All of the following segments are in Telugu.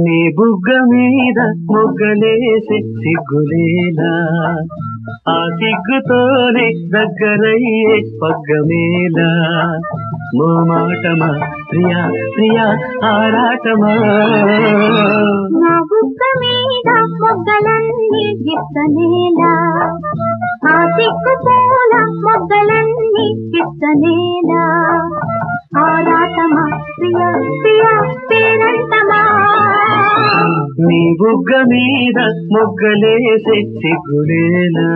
నీ బుగ్గ మీద మొగ్గలేసే సిగ్గులేలా ఆ సిగ్గుతోనే దగ్గరయ్యే పగ్గమేలా మోమాటమా ప్రియా ప్రియా ఆరాటమా నా బుక్క మీద మొగ్గలన్నీ గిత్తనేలా ఆ సిక్కు పూల మొగ్గలన్నీ గిత్తనేలా ఆరాటమా ప్రియ ప్రియ పేరంటమా నీ బుగ్గ మీద మొగ్గలేసే సిగ్గులేలా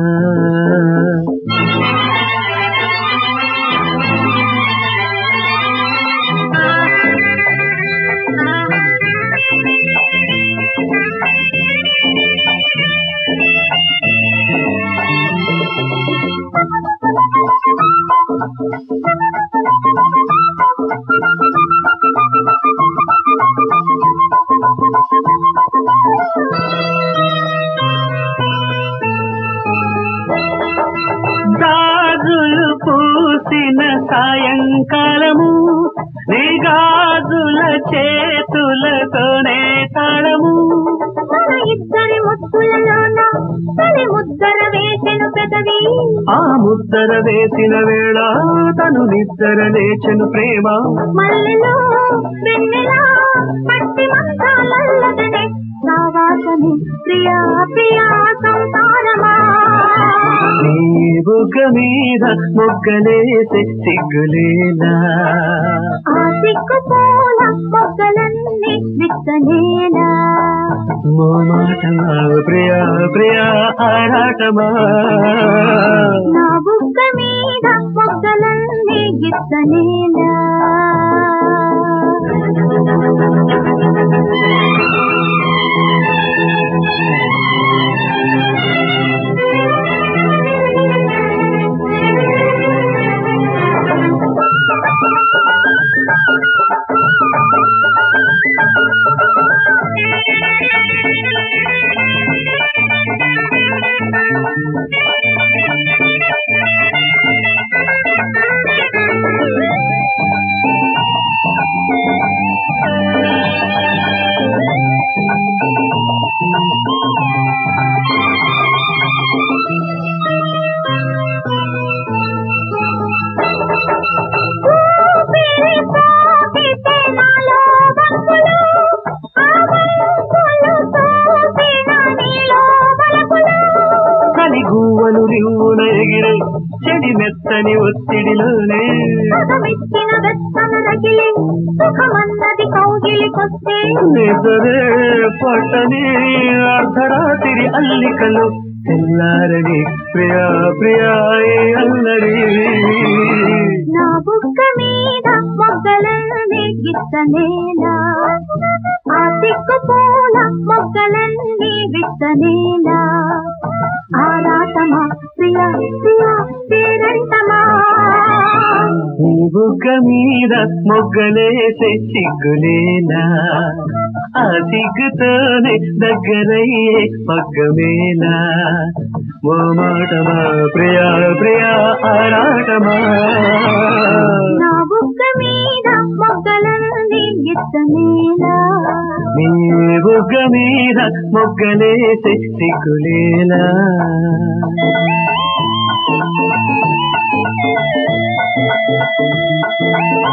గాజులు పూసిన సాయంకాలము నీ గాజుల చేతులతోనే తాళము మన ఇద్దరి ముత్తులలోన తొలి ముద్దర వేసెను పెదవి ఆ ముద్దర వేసిన వేళ తను నిద్దర లేచెను ప్రేమ మల్లెలో వెన్నెలా పట్టి మంతాలల్లదనే సావాసని ప్రియా ప్రియా సంసారమా నీ బుగ్గ మీద మొగ్గలేసే సిగ్గులేలా ఆ సిగ్గు పూల మొగ్గలన్నీ విత్తనేలా మోమాటమా ప్రియా ప్రియా ఆరాటమా నా బుగ్గ మీద మొగ్గలన్నీ గిత్తనేలా ఊపిరి పోగితే నాలో వంపులు, ఆ వంపులు తోసిన నీలో వలపులు. కలిగువ్వలు రివ్వున ఎగిరే చెడి మెత్తని ఒత్తిడిలోనే సగమిచ్చిన వెచ్చన రగిలి, సుఖమన్నది కౌగిలికొస్తే నిజరే పట్టని అర్ధరాత్రి అల్లికలు తెల్లారని ప్రియా ప్రియా ఏ అల్లరి నా బుగ్గ మీద మొగ్గలన్నీ గిత్తనేలా ఆ సిగ్గు పూల మొగ్గలన్నీ విత్తనేలా ఆరాటమా ప్రియ ప్రియ పేరంటమా నీ బుగ్గ మీద మొగ్గలేసే సిగ్గులేనా ఆ సిగ్గుతోనే దగ్గరయ్యే పగ్గమేలా ఓ మాటమా ప్రియా ప్రియా ఆరాటమా నా బుగ్గ మీద మొగ్గలన్నీ గిత్తనేలా నీ బుగ్గ మీద మొగ్గలేసే సిగ్గులేలా Thank you.